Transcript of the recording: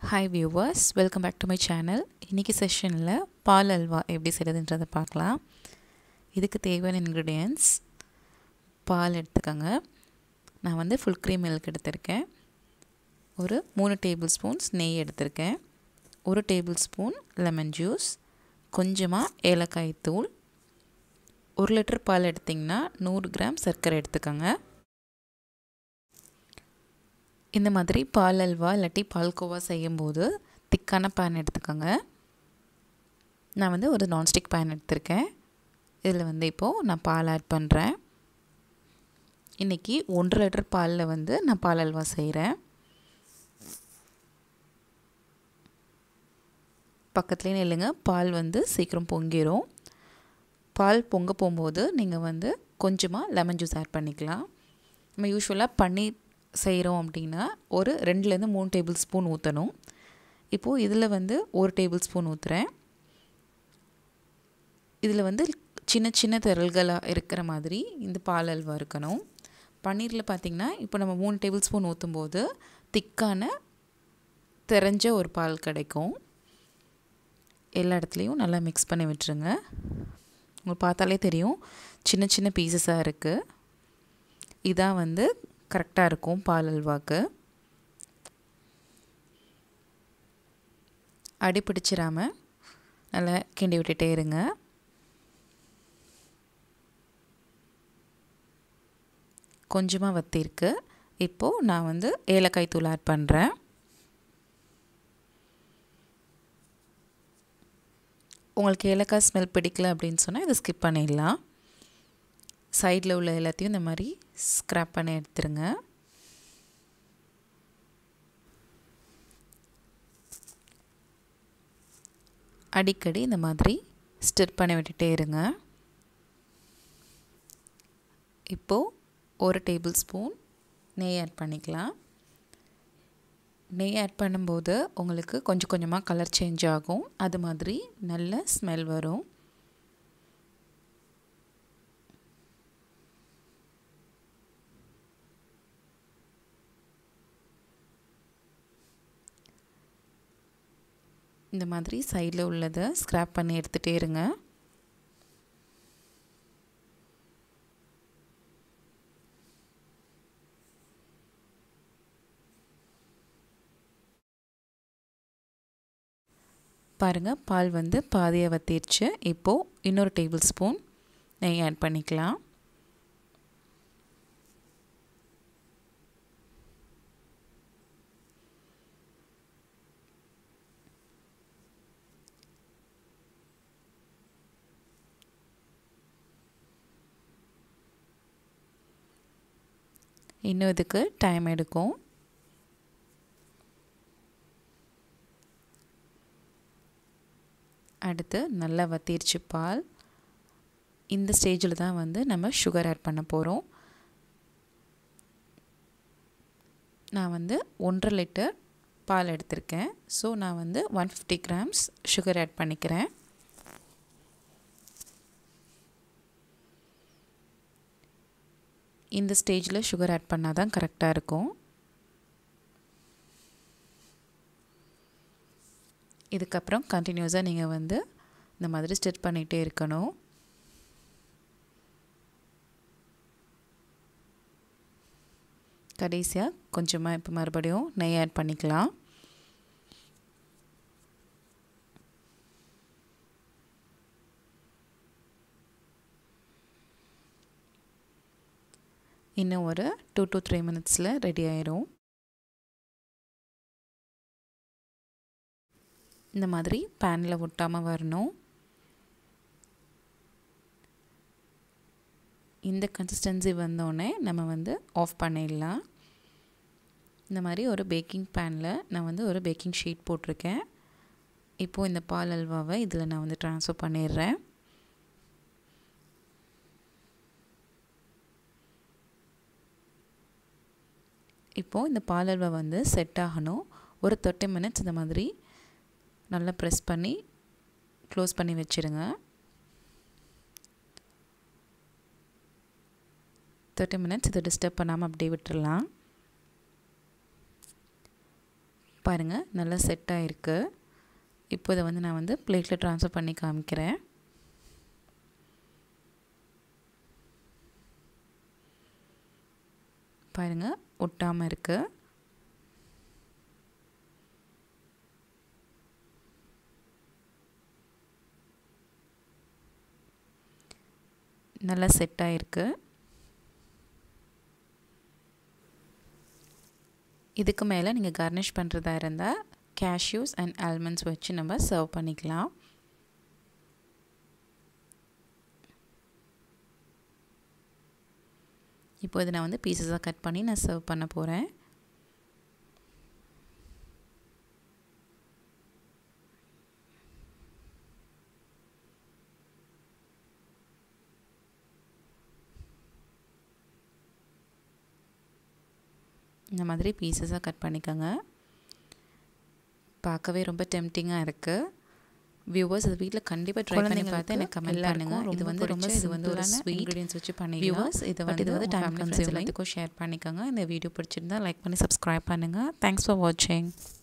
hi viewers welcome back to my channel இன்றைக்கி செஷனில் பால் அல்வா எப்படி செய்கிறதுன்றதை பார்க்கலாம் இதுக்கு தேவையான இன்க்ரீடியன்ஸ் பால் எடுத்துக்கோங்க நான் வந்து ஃபுல் க்ரீம் மில்க் எடுத்திருக்கேன் ஒரு மூணு டேபிள் ஸ்பூன்ஸ் நெய் எடுத்திருக்கேன் ஒரு டேபிள் ஸ்பூன் லெமன் ஜூஸ் கொஞ்சமாக ஏலக்காய் தூள் ஒரு லிட்டர் பால் எடுத்திங்கன்னா நூறு கிராம் சர்க்கரை எடுத்துக்கோங்க இந்த மாதிரி பால் அல்வா இல்லாட்டி பால்கோவா செய்யும்போது திக்கான பேன் எடுத்துக்கோங்க நான் வந்து ஒரு நான்ஸ்டிக் பேன் எடுத்திருக்கேன் இதில் வந்து இப்போது நான் பால் ஆட் பண்ணுறேன் இன்றைக்கி ஒன்றரை லிட்டர் பாலில் வந்து நான் பால் அல்வா செய்கிறேன் பக்கத்துலேயே நில்லுங்க பால் வந்து சீக்கிரம் பொங்கிடும் பால் பொங்க போகும்போது நீங்கள் வந்து கொஞ்சமாக லெமன் ஜூஸ் ஆட் பண்ணிக்கலாம் நம்ம யூஸ்வலாக பன்னீர் செய்கிறோம் அப்படின்னா ஒரு ரெண்டுலேருந்து மூணு டேபிள் ஸ்பூன் ஊற்றணும் இப்போது இதில் வந்து ஒரு டேபிள் ஸ்பூன் ஊற்றுறேன் இதில் வந்து சின்ன சின்ன திரள்களாக இருக்கிற மாதிரி இந்த பால் அல்வா இருக்கணும் பன்னீரில் பார்த்திங்கன்னா இப்போ நம்ம மூணு டேபிள் ஸ்பூன் ஊற்றும்போது திக்கான தெரிஞ்ச ஒரு பால் கிடைக்கும் எல்லா இடத்துலையும் நல்லா மிக்ஸ் பண்ணி விட்டுருங்க உங்களுக்கு பார்த்தாலே தெரியும் சின்ன சின்ன பீசஸாக இருக்குது இதான் வந்து கரெக்டாக இருக்கும் பால் அல்வாக்கு அடி பிடிச்சிடாமல் நல்லா கிண்டி விட்டுட்டே இருங்க கொஞ்சமாக வத்திருக்கு இப்போது நான் வந்து ஏலக்காய் தூள் ஆட் பண்ணுறேன் உங்களுக்கு ஏலக்காய் ஸ்மெல் பிடிக்கல அப்படின்னு சொன்னால் இதை ஸ்கிப் பண்ணிடலாம் சைடில் உள்ள எல்லாத்தையும் இந்த மாதிரி ஸ்க்ராப் பண்ணி எடுத்துருங்க அடிக்கடி இந்த மாதிரி ஸ்டிர் பண்ணி விட்டுட்டே இருங்க இப்போது ஒரு டேபிள் ஸ்பூன் நெய் ஆட் பண்ணிக்கலாம் நெய் ஆட் பண்ணும்போது உங்களுக்கு கொஞ்சம் கொஞ்சமாக கலர் சேஞ்ச் ஆகும் அது மாதிரி நல்ல ஸ்மெல் வரும் இந்த மாதிரி சைடில் உள்ளதை ஸ்க்ராப் பண்ணி எடுத்துகிட்டே இருங்க பாருங்கள் பால் வந்து பாதியாக வத்திருச்சு இப்போது இன்னொரு டேபிள் ஸ்பூன் நெய் ஆட் பண்ணிக்கலாம் இன்னும் இதுக்கு டைம் எடுக்கும் அடுத்து நல்லா வத்திருச்சு பால் இந்த ஸ்டேஜில் தான் வந்து நம்ம சுகர் ஆட் பண்ண போகிறோம் நான் வந்து ஒன்றரை லிட்டர் பால் எடுத்திருக்கேன் ஸோ நான் வந்து one fifty grams sugar add பண்ணிக்கிறேன் இந்த ஸ்டேஜில் சுகர் ஆட் பண்ணால் தான் கரெக்டாக இருக்கும் இதுக்கப்புறம் கண்டினியூஸாக நீங்கள் வந்து இந்த மாதிரி ஸ்டிச் பண்ணிகிட்டே இருக்கணும் கடைசியாக கொஞ்சமாக இப்போ மறுபடியும் நெய் ஆட் பண்ணிக்கலாம் இன்னும் ஒரு டூ டு த்ரீ மினிட்ஸில் ரெடி ஆயிரும் இந்த மாதிரி பேனில் ஒட்டாமல் வரணும் இந்த கன்சிஸ்டன்சி வந்தோடனே நம்ம வந்து ஆஃப் பண்ணிடலாம் இந்த மாதிரி ஒரு பேக்கிங் பேனில் நான் வந்து ஒரு பேக்கிங் ஷீட் போட்டிருக்கேன் இப்போது இந்த பால் அல்வாவை இதில் நான் வந்து ட்ரான்ஸ்ஃபர் பண்ணிடுறேன் இப்போது இந்த பால் அல்வா வந்து செட் ஆகணும் ஒரு தேர்ட்டி மினிட்ஸ் இந்த மாதிரி நல்லா ப்ரெஸ் பண்ணி க்ளோஸ் பண்ணி வச்சுருங்க தேர்ட்டி மினிட்ஸ் இதை டிஸ்டர்ப் பண்ணாமல் அப்படியே விட்டுடலாம் பாருங்கள் நல்லா செட் ஆகிருக்கு இப்போ இதை வந்து நான் வந்து பிளேட்டில் ட்ரான்ஸ்ஃபர் பண்ணி காமிக்கிறேன் பாருங்கள் ஒட்டாமல் இருக்குது நல்லா செட் ஆகிருக்கு இதுக்கு மேலே நீங்கள் கார்னிஷ் பண்ணுறதா இருந்தால் கேஷ்யூஸ் அண்ட் ஆல்மண்ட்ஸ் வச்சு நம்ம சர்வ் பண்ணிக்கலாம் இப்போ இதை நான் வந்து பீசஸாக கட் பண்ணி நான் சர்வ் பண்ண போகிறேன் இந்த மாதிரி பீசஸாக கட் பண்ணிக்கோங்க பார்க்கவே ரொம்ப டெம்டிங்காக இருக்குது வியூவர்ஸ் இது வீட்டில் கண்டிப்பாக ட்ரை பண்ணி பார்த்து எனக்கு கமெண்ட் பண்ணுங்கள் இது வந்து ரொம்ப இது வந்து ஒரு ஸ்வீட் இன்க்ரீடியன்ஸ் வச்சு பண்ணி வியூவர்ஸ் இது வந்து இது வந்து டைம் கன்சியூம் எல்லாத்துக்கும் ஷேர் பண்ணிக்கோங்க இந்த வீடியோ பிடிச்சிருந்தா லைக் பண்ணி சப்ஸ்கிரைப் பண்ணுங்கள் தேங்க்ஸ் ஃபார் வாட்சிங்